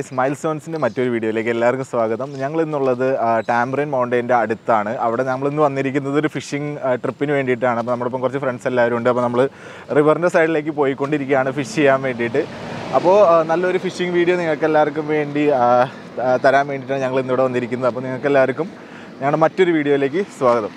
Guys mile സ്റ്റോൺസിൻ്റെ മറ്റൊരു വീഡിയോയിലേക്ക് എല്ലാവർക്കും സ്വാഗതം ഞങ്ങൾ ഇന്നുള്ളത് ടാംബ്രൻ മൗണ്ടൈൻ്റെ അടുത്താണ് അവിടെ നമ്മൾ ഇന്ന് വന്നിരിക്കുന്നത് ഒരു ഫിഷിംഗ് ട്രിപ്പിന് വേണ്ടിയിട്ടാണ് അപ്പോൾ നമ്മുടെ ഇപ്പം കുറച്ച് ഫ്രണ്ട്സ് എല്ലാവരും ഉണ്ട് അപ്പോൾ നമ്മൾ റിവറിൻ്റെ സൈഡിലേക്ക് പോയിക്കൊണ്ടിരിക്കുകയാണ് ഫിഷ് ചെയ്യാൻ വേണ്ടിയിട്ട് അപ്പോൾ ആ, നല്ലൊരു ഫിഷിംഗ് വീഡിയോ നിങ്ങൾക്ക് എല്ലാവർക്കും വേണ്ടി ആ, ആ, തരാൻ വേണ്ടിയിട്ടാണ് ഞങ്ങൾ ഇന്നിവിടെ വന്നിരിക്കുന്നത് അപ്പോൾ നിങ്ങൾക്ക് എല്ലാവർക്കും ഞങ്ങളുടെ മറ്റൊരു വീഡിയോയിലേക്ക് സ്വാഗതം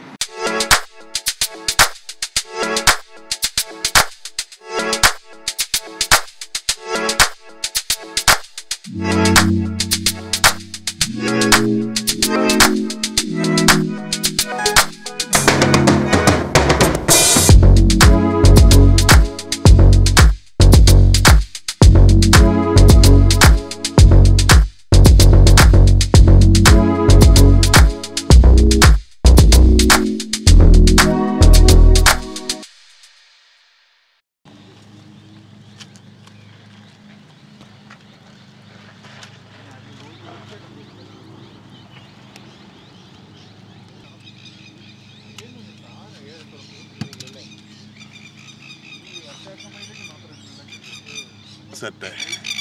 സെറ്റ്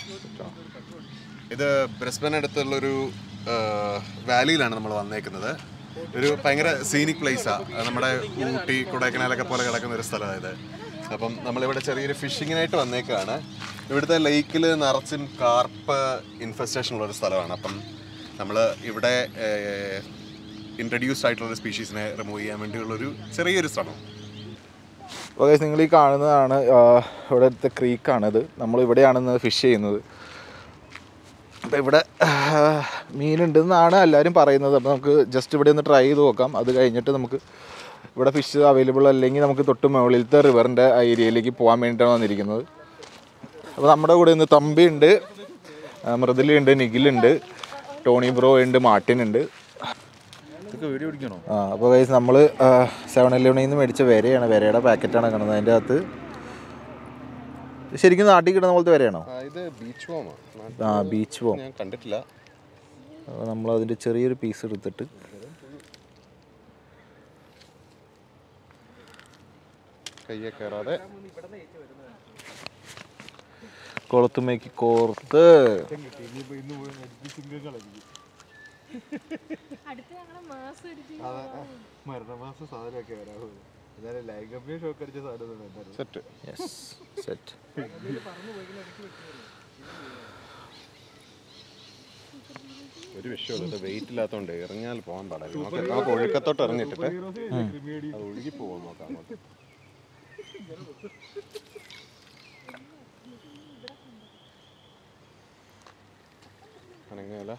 ഇത് ബ്രിസ്ബൻ അടുത്തുള്ളൊരു വാലിയിലാണ് നമ്മൾ വന്നേക്കുന്നത് ഒരു ഭയങ്കര സീനിക് പ്ലേസാണ് നമ്മുടെ ഊട്ടി കൊടൈക്കനാലൊക്കെ പോലെ കിടക്കുന്ന ഒരു സ്ഥലമാണ് ഇത് അപ്പം നമ്മളിവിടെ ചെറിയൊരു ഫിഷിങ്ങിനായിട്ട് വന്നേക്കാണ് ഇവിടുത്തെ ലേക്കിൽ നിറച്ചും കാർപ്പ് ഇൻഫെസ്റ്റേഷൻ ഉള്ള ഒരു സ്ഥലമാണ് അപ്പം നമ്മൾ ഇവിടെ ഇൻട്രഡ്യൂസ്ഡ് ആയിട്ടുള്ള സ്പീഷീസിനെ റിമൂവ് ചെയ്യാൻ വേണ്ടിയുള്ളൊരു ചെറിയൊരു ശ്രമം അപ്പോൾ ഗൈസ് നിങ്ങൾ ഈ കാണുന്നതാണ് ആ, ഇവിടുത്തെ ക്രീക്കാണിത് നമ്മൾ ഇവിടെയാണ് ഫിഷ് ചെയ്യുന്നത് അപ്പോൾ ഇവിടെ ആ, മീനുണ്ടെന്നാണ് എല്ലാവരും പറയുന്നത് അപ്പോൾ നമുക്ക് ജസ്റ്റ് ഇവിടെ ഒന്ന് ട്രൈ ചെയ്ത് നോക്കാം അത് കഴിഞ്ഞിട്ട് നമുക്ക് ഇവിടെ ഫിഷ് അവൈലബിൾ അല്ലെങ്കിൽ നമുക്ക് തൊട്ട് മുകളിലത്തെ റിവറിൻ്റെ ആ ഏരിയയിലേക്ക് പോകാൻ വേണ്ടിയിട്ടാണ് വന്നിരിക്കുന്നത് അപ്പോൾ നമ്മുടെ കൂടെ ഇന്ന് തമ്പി ഉണ്ട് ആ, മൃദുലയുണ്ട് നിഖിലുണ്ട് ടോണി ബ്രോ ഉണ്ട് മാർട്ടിൻ ഉണ്ട് വീഡിയോ പിടിക്കണോ ആ അപ്പോൾ ഗൈസ് നമ്മൾ സെവൻ ഇലവനിൽ നിന്ന് മേടിച്ച വിരയാണ് വിരയുടെ പാക്കറ്റാണ് കാണുന്നത് അതിൻ്റെ അകത്ത് ഇത് ശരിക്കും നാട്ടിൽ കിട്ടുന്ന പോലത്തെ വിരയാണോ ഇത് ബീച്ച് ഹോമാണ് ആ ബീച്ച് പോം ഞാൻ കണ്ടിട്ടില്ല അപ്പോൾ നമ്മൾ അതിൻ്റെ ചെറിയൊരു പീസ് എടുത്തിട്ട് കയ്യെ കയറാതെ കുളത്തുമ്മയ്ക്ക് കോർത്ത് അടുത്ത് ഞങ്ങളെ മാസം അടിച്ച് മരണമാസ സാധനമൊക്കെ വരാമോ എന്നാലും ലൈംഗമ്യ ഷോക്ക് അടിച്ച സാധനം എന്തായാലും സെറ്റ് യെസ് സെറ്റ് ഒരു വിഷയമുള്ളൂ ഇത് വെയിറ്റ് ഇല്ലാത്തതുകൊണ്ട് എറിഞ്ഞാൽ പോകാൻ പാടില്ല നമുക്ക് നമുക്ക് ഒഴുക്കത്തോട്ട് എറിഞ്ഞിട്ടിട്ട് അത് ഒഴുകി പോകാൻ നോക്കാം അങ്ങോട്ട് അനങ്ങല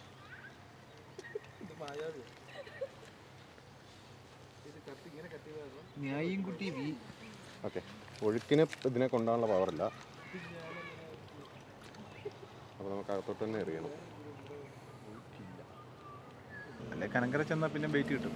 ന്യായം കുട്ടി വി ഓക്കെ ഒഴുക്കിന് ഇതിനെ കൊണ്ടുപോകാനുള്ള പവറില്ല അപ്പോൾ നമുക്ക് അകത്തോട്ട് തന്നെ എറിയണം അല്ലെ കനങ്കര ചെന്നാ പിന്നെ വെയിറ്റ് കിട്ടും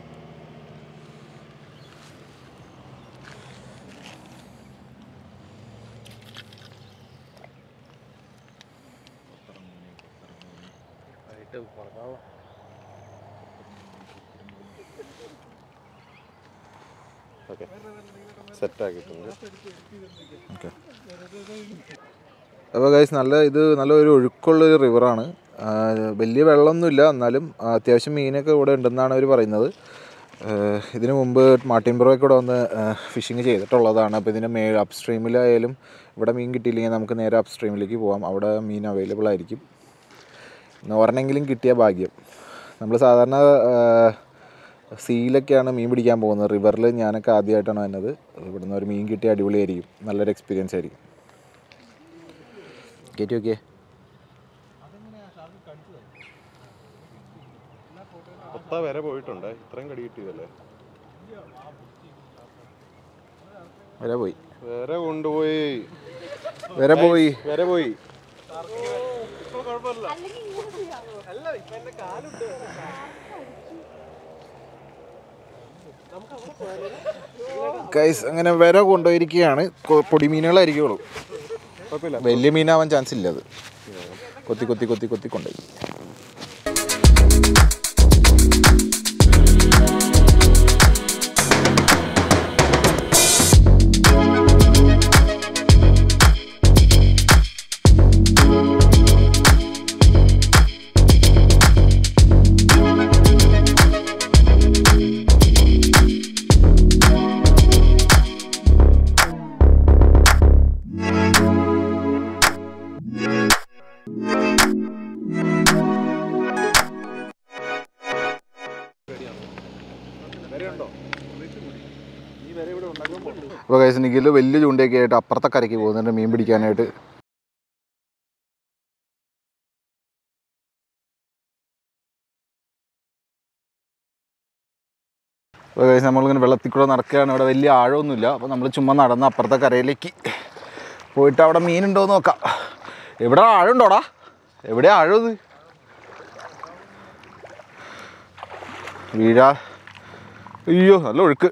ഓക്കെ സെറ്റാക്കിയിട്ടുണ്ട് ഓക്കെ അപ്പോൾ ഗൈസ് നല്ല ഇത് നല്ല ഒരു ഒഴുക്കുള്ളൊരു റിവറാണ് വലിയ വെള്ളമൊന്നുമില്ല എന്നാലും ആ, അത്യാവശ്യം മീനൊക്കെ ഇവിടെ ഉണ്ടെന്നാണ് അവർ പറയുന്നത് ആ, ഇതിനു മുമ്പ് മാർട്ടിൻ ബ്രോയൊക്കെ ഇവിടെ വന്ന് ഫിഷിങ് ചെയ്തിട്ടുള്ളതാണ് അപ്പോൾ ഇതിൻ്റെ മേ അപ് സ്ട്രീമിലായാലും ഇവിടെ മീൻ കിട്ടിയില്ലെങ്കിൽ നമുക്ക് നേരെ അപ് സ്ട്രീമിലേക്ക് പോകാം അവിടെ മീൻ അവൈലബിൾ ആയിരിക്കും ഇന്ന് ഒരെണ്ണെങ്കിലും കിട്ടിയ ഭാഗ്യം നമ്മൾ സാധാരണ സീലൊക്കെയാണ് മീൻ പിടിക്കാൻ പോകുന്നത് റിവറിൽ ഞാനൊക്കെ ആദ്യമായിട്ടാണ് വന്നത് ഇവിടുന്ന് ഒരു മീൻ കിട്ടിയ അടിപൊളിയായിരിക്കും നല്ലൊരു എക്സ്പീരിയൻസ് ആയിരിക്കും കയറ്റി നോക്കിയേ പത്താ വരെ പോയിട്ടുണ്ട് ഇത്രയും കടി കിട്ടിയതല്ലേ വരെ പോയി വരെ കൊണ്ടുപോയി വരെ പോയി വരെ പോയി കൈസ് അങ്ങനെ വര കൊണ്ടുപോയിരിക്കുകയാണ് കൊ- പൊടിമീനുകളായിരിക്കുള്ളൂ കുഴപ്പമില്ല വലിയ മീനാവാൻ ചാൻസ് ഇല്ല അത് കൊത്തി കൊത്തി കൊത്തി കൊത്തി കൊണ്ടുപോയി അപ്പോൾ കൈസ് നിഖിൽ വലിയ ചൂണ്ടയൊക്കെ ആയിട്ട് അപ്പുറത്തെ കരയ്ക്ക് പോകുന്നുണ്ട് മീൻ പിടിക്കാനായിട്ട് അപ്പോൾ കൈസ് നമ്മളിങ്ങനെ വെള്ളത്തിൽ കൂടെ നടക്കുകയാണ് ഇവിടെ വലിയ ആഴമൊന്നുമില്ല അപ്പോൾ നമ്മൾ ചുമ്മാ നടന്ന് അപ്പുറത്തെ കരയിലേക്ക് പോയിട്ട് അവിടെ മീനുണ്ടോ എന്ന് നോക്കാം എവിടെ ആഴമുണ്ടോടാ എവിടെ ആഴം ഇത് വീഴാ അയ്യോ നല്ല ഒഴുക്ക്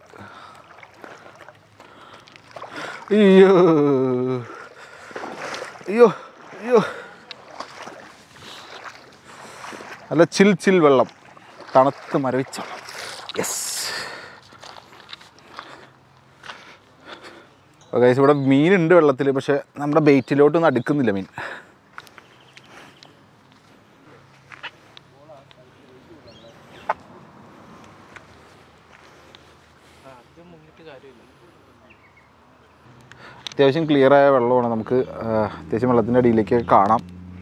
അയ്യോ അയ്യോ അയ്യോ നല്ല ചിൽ ചിൽ വെള്ളം തണുത്ത് മരവിച്ച യെസ് ഗൈസ് ഇവിടെ മീനുണ്ട് വെള്ളത്തിൽ പക്ഷെ നമ്മുടെ ബെയ്റ്റിലോട്ടൊന്നും അടുക്കുന്നില്ല മീൻ അത്യാവശ്യം ക്ലിയർ ആയ വെള്ളമാണ് നമുക്ക് ആ, അത്യാവശ്യം വെള്ളത്തിൻ്റെ അടിയിലേക്ക് കാണാം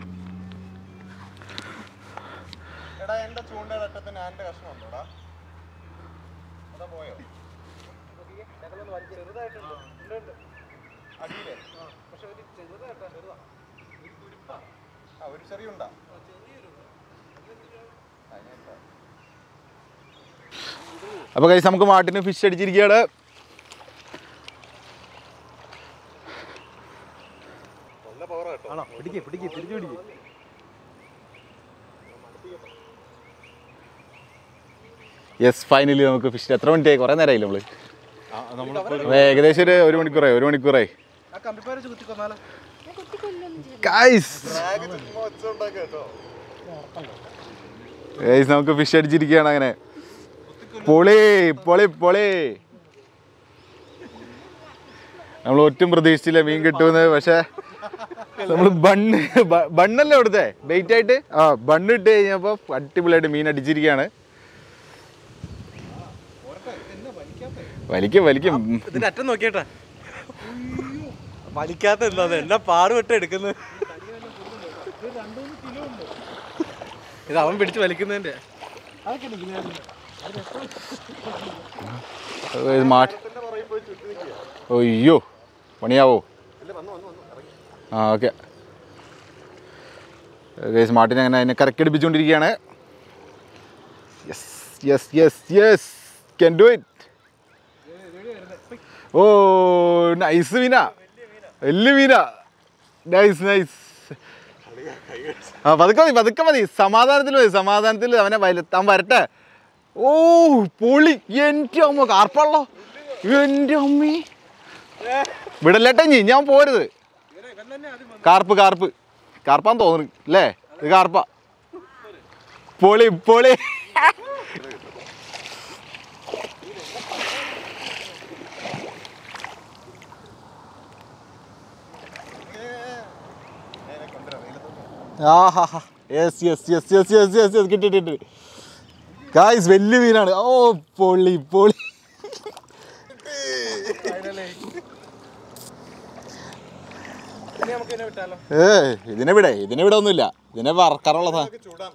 എടാ എന്റെ ചൂണ്ടയുടെ അറ്റത്ത് ഞാൻ്റെ കഷ്ണം ഉണ്ടോടാ അതാ പോയോ അടിയിലെ ആ ഒരു ചെറിയ ഉണ്ടാ അപ്പോൾ കൈസ് നമുക്ക് മാട്ടിന് ഫിഷ് അടിച്ചിരിക്കുകയാണ് ആണോ പിടിക്ക് പിടിക്ക് തിരിച്ചു പിടിക്ക് യെസ് ഫൈനലി നമുക്ക് ഫിഷ് എത്ര മിനിറ്റ് കുറേ നേരമായില്ല നമ്മൾ അപ്പോൾ ഏകദേശം ഒരു ഒരു മണിക്കൂറായി ഒരു മണിക്കൂറായി ആ കമ്പിപ്പാര കുത്തി കൊന്നാലോ ഞാൻ കുത്തിക്കൊല്ലും ഗൈസ് ഒച്ച ഉണ്ടാക്കുക കേട്ടോ ഗൈസ് നമുക്ക് ഫിഷ് അടിച്ചിരിക്കുകയാണ് അങ്ങനെ പൊളി പൊളി പൊളി നമ്മൾ ഒറ്റും പ്രതീക്ഷിച്ചില്ല മീൻ കിട്ടുമെന്ന് പക്ഷേ നമ്മൾ ബണ്ണ് ബ- ബണ്ണല്ലേ അവിടുത്തെ ബെയിറ്റ് ആയിട്ട് ആ ബണ്ണ് ഇട്ട് കഴിഞ്ഞപ്പോൾ അടിപൊളിയായിട്ട് മീൻ അടിച്ചിരിക്കുകയാണ് വലിക്കും വലിക്കും ഇതിന്റെ അറ്റം നോക്കിയേട്ടാ വലിക്കാത്ത എന്താ എന്നാ പാടുപെട്ട് എടുക്കുന്നത് ഇത് അവൻ പിടിച്ച് വലിക്കുന്നതിന്റെ ഇത് മാറ്റി അയ്യോ പണിയാവോ ആ ഓക്കെ ഗേസ് മാട്ടിനെ അങ്ങനെ അതിനെ കരക്കടിപ്പിച്ചുകൊണ്ടിരിക്കുകയാണ് yes yes yes yes can do it oh nice മീന വലിയ മീന നൈസ് നൈസ് ആ പതുക്കെ മതി പതുക്കെ മതി സമാധാനത്തിൽ മതി സമാധാനത്തിൽ അവനെ വലുത്താൻ വരട്ടെ ഓ പൊളി എൻ്റെ അമ്മ കാർപ്പള്ളോ എൻ്റെ അമ്മി വിടല്ലേട്ടെ ഇനി ഞാൻ പോരുത് കാർപ്പ് കാർപ്പ് കാർപ്പാന്ന് തോന്നുന്നു അല്ലേ ഇത് കാർപ്പ പൊളി പൊളി ആഹാ yes yes yes yes yes yes yes കിട്ടി കിട്ടി ഗായ്സ് വലിയ മീനാണ് ഓ പൊളി പൊളി ഏ ഇതിനെ വിടെ ഇതിനെ വിടെ ഒന്നുമില്ല ഇതിനെ വറക്കാറുള്ള സാധനം ചൂടാൻ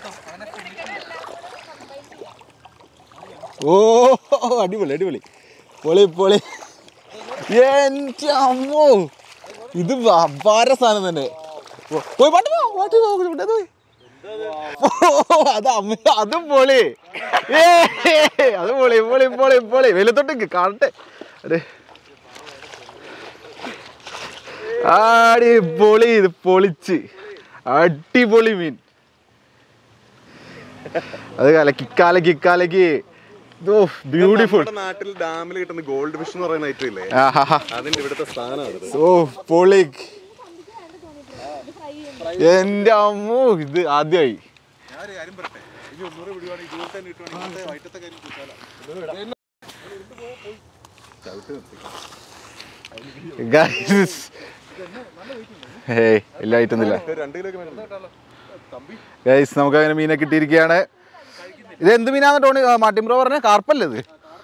ഓ അടിപൊളി അടിപൊളി പൊളി പൊളി എൻ്റെ അമ്മോ ഇത് അപാര സാധനം തന്നെ ഓ, പോയി പാട്ട് പോ പാട്ട് പോ ഇവിടെ പോയി ഓ, അത് അമ്മ അതും പൊളി ഏ അത് പൊളി പൊളി പൊളി പൊളി വെളുത്തോട്ടേക്ക് കാണട്ടെ അതെ അടിപൊളി ഇത് പൊളിച്ച് അടിപൊളി മീൻ അത് കലക്കി കലക്കി കലക്കി ഓ ബ്യൂട്ടിഫുൾ നമ്മുടെ നാട്ടിൽ ഡാമിൽ കിട്ടുന്ന ഗോൾഡ് ഫിഷ് എന്ന് പറയുന്ന ഐറ്റം ഇല്ലേ ആഹാ അതിന്റെ ഇവിടുത്തെ സ്ഥാനമാണ് ഓ പൊളി എന്റെ അമ്മോ ഇത് ആദ്യമായി ഞാനൊരു കാര്യം പറയട്ടെ ഇനി ഒന്നുകൂടെ വിടുവാണെങ്കിൽ ഇതുപോലെ തന്നെ ഇട്ടുവാണെങ്കിൽ വൈറ്റത്തെ കാര്യം കുത്താലോ ഗൈസ് ഏയ് ഇല്ല ആയിട്ടൊന്നുമില്ല രണ്ട് കിലോ ഒക്കെ ഗൈസ് നമുക്ക് അങ്ങനെ മീനെ കിട്ടിയിരിക്കുകയാണ് ഇത് എന്ത് മീനാന്ന് ടോണി ആ, മാർട്ടിൻ ബ്രോ പറഞ്ഞ കാർപ്പല്ലേ ഇത്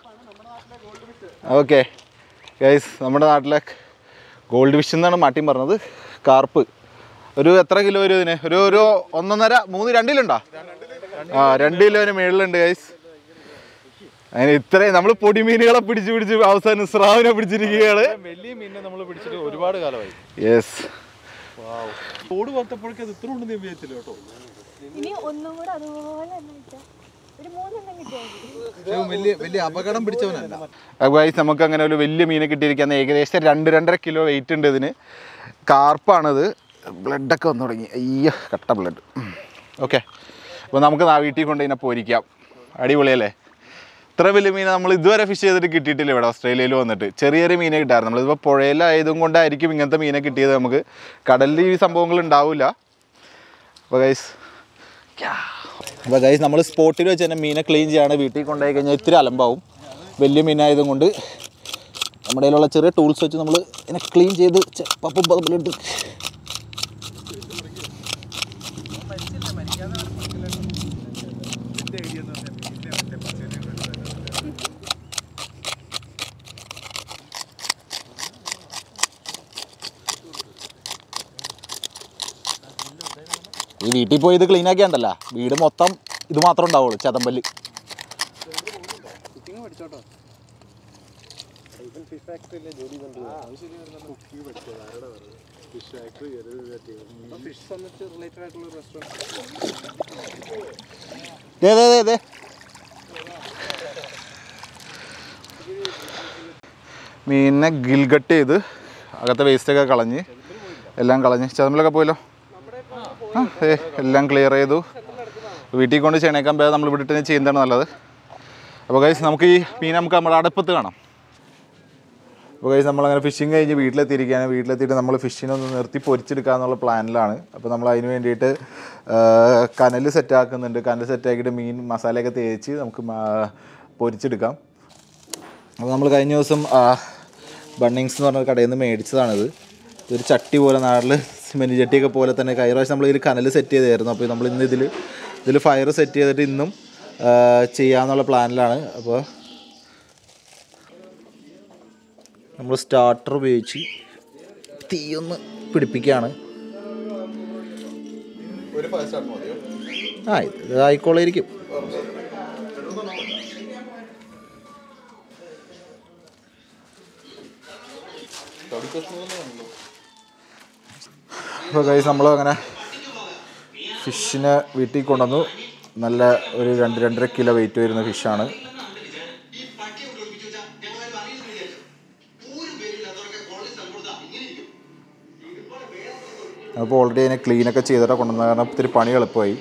ഓക്കെ ഗൈസ് നമ്മുടെ നാട്ടിലെ ഗോൾഡ് ഫിഷ് എന്നാണ് മാർട്ടിൻ പറഞ്ഞത് കാർപ്പ് ഒരു എത്ര കിലോ വരും ഇതിന് ഒരു ഒരു ഒന്നൊന്നര മൂന്ന് രണ്ട് കിലോ ഉണ്ടോ ആ രണ്ട് കിലോന് മേളിലുണ്ട് ഗൈസ് അങ്ങനെ ഇത്രയും നമ്മൾ പൊടിമീനുകളെ പിടിച്ച് പിടിച്ച് അവസാനം സ്രാവിനെ പിടിച്ചിരിക്കുകയാണ് വലിയ മീനിനെ നമ്മൾ പിടിച്ചിട്ട് ഒരുപാട് കാലമായി യെസ് തോട് വന്നപ്പോഴേക്കും അത് ഇത്ര ഉണ്ടെന്ന് ഞാൻ വിചാരിച്ചില്ല കേട്ടോ ഇനി ഒന്നും കൂടെ അതുപോലെ തന്നെ ഇട്ടാ. ഒരു മൂന്നെണ്ണം കിട്ടിയാൽ മതി. പക്ഷേ വലിയ വലിയ അപകടം പിടിച്ചവനല്ല ഗൈസ് നമുക്ക് അങ്ങനെ ഒരു വലിയ മീനെ കിട്ടിയിരിക്കുന്ന ഏകദേശം രണ്ട് രണ്ടര കിലോ വെയിറ്റ് ഉണ്ട് ഇതിന് കാർപ്പാണത് ബ്ലഡൊക്കെ വന്നു തുടങ്ങി അയ്യോ കട്ട ബ്ലഡ് ഓക്കെ അപ്പോൾ നമുക്ക് നാ വീട്ടിൽ കൊണ്ട് ഇതിനെ പൊരിക്കാം അടിപൊളിയല്ലേ ഇത്ര വലിയ മീൻ നമ്മൾ ഇതുവരെ ഫിഷ് ചെയ്തിട്ട് കിട്ടിയിട്ടില്ല ഇവിടെ ഓസ്ട്രേലിയയിൽ വന്നിട്ട് ചെറിയ ചെറിയ മീനെ കിട്ടാറ് നമ്മളിപ്പോൾ പുഴയിലായതും കൊണ്ടായിരിക്കും ഇങ്ങനത്തെ മീനെ കിട്ടിയത് നമുക്ക് കടലിൽ ഈ സംഭവങ്ങൾ ഉണ്ടാവില്ല അപ്പോൾ ഗൈസ് അപ്പോൾ ഗൈസ് നമ്മൾ സ്പോട്ടിൽ വെച്ച് തന്നെ മീനെ ക്ലീൻ ചെയ്യാണ് വീട്ടിൽ കൊണ്ടുപോയി കഴിഞ്ഞാൽ ഇത്തിരി അലമ്പാവും വലിയ മീനായതും കൊണ്ട് നമ്മുടെ കയ്യിലുള്ള ചെറിയ ടൂൾസ് വെച്ച് നമ്മൾ ഇതിനെ ക്ലീൻ ചെയ്ത് ചെ- പപ്പും പതപ്പിലിട്ട് ഈ വീട്ടിൽ പോയി ഇത് ക്ലീൻ ആക്കിയാണ്ടല്ല വീട് മൊത്തം ഇത് മാത്രം ഉണ്ടാവുള്ളൂ ചതമ്പല് ദേ, ദേ, ദേ, ദേ. മീനിനെ ഗിൽഗട്ട് ചെയ്ത് അകത്തെ വേസ്റ്റൊക്കെ കളഞ്ഞ് എല്ലാം കളഞ്ഞ് ചതമ്പലൊക്കെ പോയല്ലോ ആ ഏ എല്ലാം ക്ലിയർ ചെയ്തു വീട്ടിൽ കൊണ്ട് ചെയ്യണേക്കാൻ ഭേദം നമ്മൾ ഇവിടെ തന്നെ ചെയ്യുന്നതാണ് നല്ലത് അപ്പോൾ ഗൈസ് നമുക്ക് ഈ മീൻ നമുക്ക് നമ്മുടെ അടുപ്പത്ത് കാണാം അപ്പോൾ ഗൈസ് നമ്മളങ്ങനെ ഫിഷിങ് കഴിഞ്ഞ് വീട്ടിലെത്തിയിരിക്കുകയാണ് വീട്ടിലെത്തിയിട്ട് നമ്മൾ ഫിഷിനെ ഒന്ന് നിർത്തി പൊരിച്ചെടുക്കുക എന്നുള്ള പ്ലാനിലാണ് അപ്പോൾ നമ്മൾ അതിന് വേണ്ടിയിട്ട് കനൽ സെറ്റാക്കുന്നുണ്ട് കനൽ സെറ്റാക്കിയിട്ട് മീൻ മസാലയൊക്കെ തേച്ച് നമുക്ക് മാ- പൊരിച്ചെടുക്കാം അപ്പോൾ നമ്മൾ കഴിഞ്ഞ ദിവസം ബണ്ണിങ്സ് എന്ന് പറഞ്ഞ കടയിൽ നിന്ന് മേടിച്ചതാണിത് ഇതൊരു ചട്ടി പോലെ നാട്ടിൽ സിമെൻറ്റ് ചട്ടിയൊക്കെ പോലെ തന്നെ കഴിഞ്ഞ പ്രാവശ്യം നമ്മൾ ഇതിൽ കനൽ സെറ്റ് ചെയ്തായിരുന്നു അപ്പോൾ നമ്മൾ ഇന്ന് ഇതിൽ ഇതിൽ ഫയർ സെറ്റ് ചെയ്തിട്ട് ഇന്നും ആ, ചെയ്യാന്നുള്ള പ്ലാനിലാണ് അപ്പോൾ നമ്മൾ സ്റ്റാർട്ടർ ഉപയോഗിച്ച് തീയൊന്ന് പിടിപ്പിക്കുകയാണ് ഒരു ഫയർ സ്റ്റാർട്ട് മതിയോ ആ ഇത് ആയിക്കോളായിരിക്കും അപ്പോൾ കൈസ് നമ്മൾ അങ്ങനെ ഫിഷിനെ വീട്ടിൽ കൊണ്ടുവന്നു നല്ല ഒരു രണ്ട് രണ്ടര കിലോ വെയിറ്റ് വരുന്ന ഫിഷാണ് അപ്പോൾ ഓൾറെഡി അതിനെ ക്ലീനൊക്കെ ചെയ്തിട്ടാണ് കൊണ്ടുവന്നത് കാരണം ഇത്തിരി പണി എളുപ്പമായി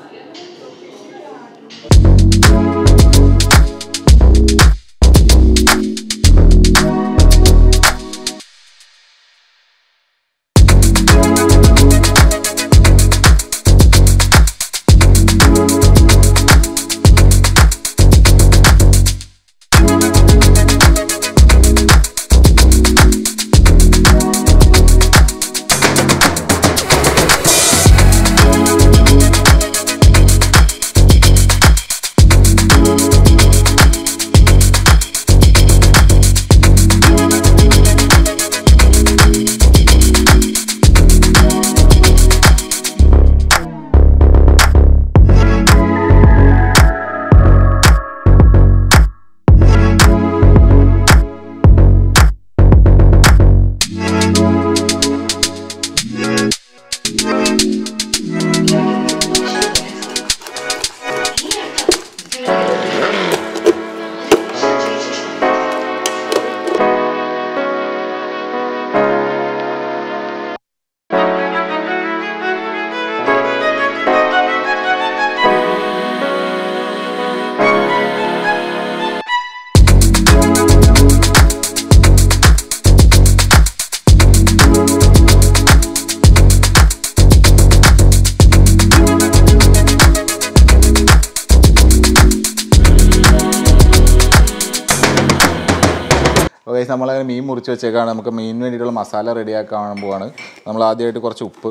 ഓക്കെ നമ്മളങ്ങനെ മീൻ മുറിച്ച് വെച്ചേക്കാണ് നമുക്ക് മീനിന് വേണ്ടിയിട്ടുള്ള മസാല റെഡിയാക്കാൻ പോവാണ് നമ്മൾ ആദ്യമായിട്ട് കുറച്ച് ഉപ്പ്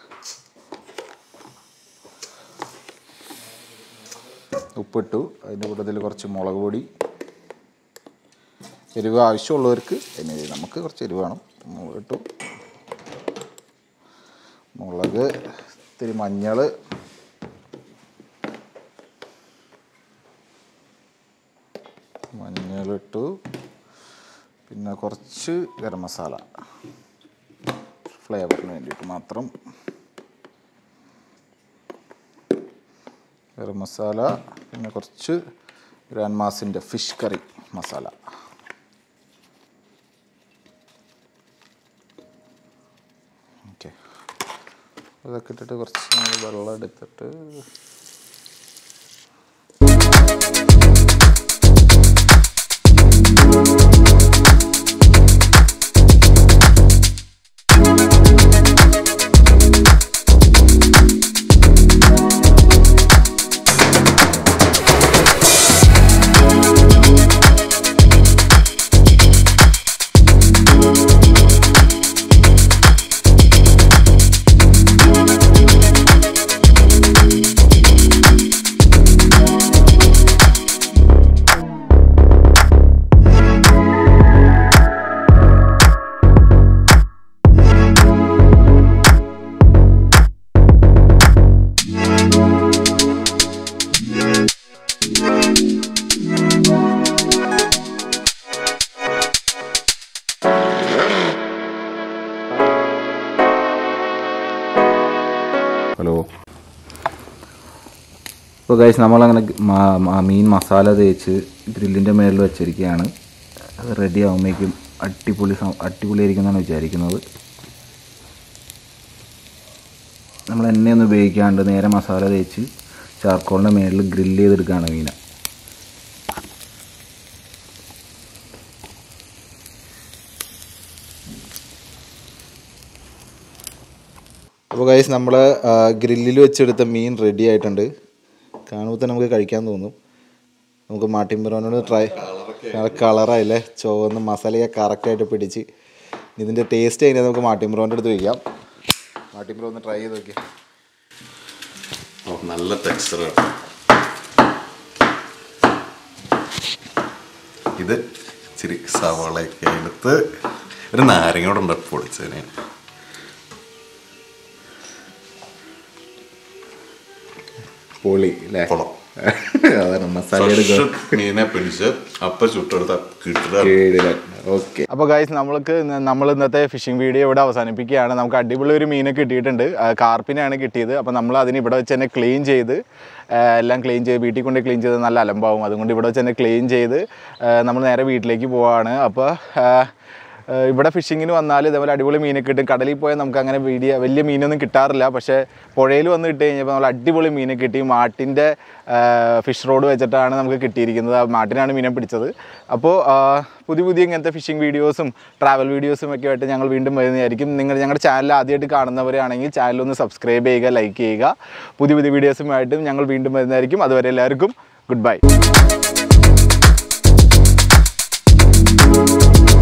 ഉപ്പിട്ടു അതിൻ്റെ കൂട്ടത്തിൽ കുറച്ച് മുളക് പൊടി എരിവ് ആവശ്യമുള്ളവർക്ക് അതിന് നമുക്ക് കുറച്ച് എരിവ് വേണം മുളക് ഇട്ടു മുളക് ഇത്തിരി മഞ്ഞൾ മഞ്ഞളിട്ടു പിന്നെ കുറച്ച് ഗരം മസാല ഫ്ലേവറിന് വേണ്ടിയിട്ട് മാത്രം ഗരം മസാല പിന്നെ കുറച്ച് ഗ്രാൻഡ് മാസിൻ്റെ ഫിഷ് കറി മസാല ഓക്കെ ഇതൊക്കെ ഇട്ടിട്ട് കുറച്ച് നമ്മൾ വെള്ളം എടുത്തിട്ട് ഹലോ ഇപ്പോൾ ഗൈസ് നമ്മളങ്ങനെ മ- മ- മീൻ മസാല തേച്ച് ഗ്രില്ലിൻ്റെ മേളിൽ വെച്ചിരിക്കുകയാണ് അത് റെഡി ആകുമ്പോഴേക്കും അടിപൊളി സം- അടിപൊളിയായിരിക്കുമെന്നാണ് വിചാരിക്കുന്നത് നമ്മൾ എണ്ണയൊന്നും ഉപയോഗിക്കാണ്ട് നേരെ മസാല തേച്ച് ചാർക്കോളിൻ്റെ മേളിൽ ഗ്രില്ല് ചെയ്തെടുക്കുകയാണ് മീനെ അപ്പോൾ ഗൈസ് നമ്മൾ ഗ്രില്ലിൽ വെച്ചെടുത്ത മീൻ റെഡി ആയിട്ടുണ്ട് കാണുമ്പോൾ തന്നെ നമുക്ക് കഴിക്കാൻ തോന്നും നമുക്ക് മാട്ടിമ്പറോനോട് ട്രൈ കളറായില്ലേ ചുവന്ന് മസാലയൊക്കെ കറക്റ്റായിട്ട് പിടിച്ച് ഇതിൻ്റെ ടേസ്റ്റ് കഴിഞ്ഞാൽ നമുക്ക് മാട്ടിമ്പറോൻ്റെ അടുത്ത് വയ്ക്കാം മാട്ടിമ്പറോ ഒന്ന് ട്രൈ ചെയ്ത് നോക്കിയാൽ ഓ, നല്ല ടെക്സ്ചർ ഇത് ഇച്ചിരി സവാളയൊക്കെ എടുത്ത് ഒരു നാരങ്ങ കൂടെ ഉണ്ട് പൊളിച്ചതിന് പൊളി അല്ലേ കൊളം അതാണ് മസാല എടുക്കുക മീനെ പിടിച്ച് അപ്പ ചുട്ടെടുത്ത കിട്ടുക ഓക്കെ അപ്പോൾ ഗൈസ് നമ്മൾക്ക് ഇന്ന് നമ്മൾ ഇന്നത്തെ ഫിഷിംഗ് വീഡിയോ ഇവിടെ അവസാനിപ്പിക്കുകയാണ് നമുക്ക് അടിപൊളി ഒരു മീനെ കിട്ടിയിട്ടുണ്ട് ആ, കാർപ്പിനെയാണ് കിട്ടിയത് അപ്പോൾ നമ്മൾ അതിന് ഇവിടെ വെച്ച് തന്നെ ക്ലീൻ ചെയ്ത് ആ, എല്ലാം ക്ലീൻ ചെയ്ത് വീട്ടിൽ കൊണ്ട് ക്ലീൻ ചെയ്ത് നല്ല അലമ്പാവും അതുകൊണ്ട് ഇവിടെ വെച്ച് തന്നെ ക്ലീൻ ചെയ്ത് നമ്മൾ നേരെ വീട്ടിലേക്ക് പോവാണ് അപ്പോൾ ഏഹ് ഇവിടെ ഫിഷിങ്ങിന് വന്നാൽ ഇതേപോലെ അടിപൊളി മീനൊക്കെ കിട്ടും കടലിൽ പോയാൽ നമുക്ക് അങ്ങനെ വീഡിയോ വലിയ മീനൊന്നും കിട്ടാറില്ല പക്ഷേ പുഴയിൽ വന്ന് കിട്ടി കഴിഞ്ഞപ്പോൾ നമ്മൾ അടിപൊളി മീനെ കിട്ടി മാട്ടിൻ്റെ ഫിഷ് റോഡ് വെച്ചിട്ടാണ് നമുക്ക് കിട്ടിയിരിക്കുന്നത് ആ മാട്ടിനാണ് മീനെ പിടിച്ചത് അപ്പോൾ പുതിയ പുതിയ ഇങ്ങനത്തെ ഫിഷിംഗ് വീഡിയോസും ട്രാവൽ വീഡിയോസും ഒക്കെ ആയിട്ട് ഞങ്ങൾ വീണ്ടും വരുന്നതായിരിക്കും നിങ്ങൾ ഞങ്ങളുടെ ചാനൽ ആദ്യമായിട്ട് കാണുന്നവരാണെങ്കിൽ ചാനൽ ഒന്ന് സബ്സ്ക്രൈബ് ചെയ്യുക ലൈക്ക് ചെയ്യുക പുതിയ പുതിയ വീഡിയോസുമായിട്ടും ഞങ്ങൾ വീണ്ടും വരുന്നതായിരിക്കും അതുവരെ എല്ലാവർക്കും ഗുഡ് ബൈ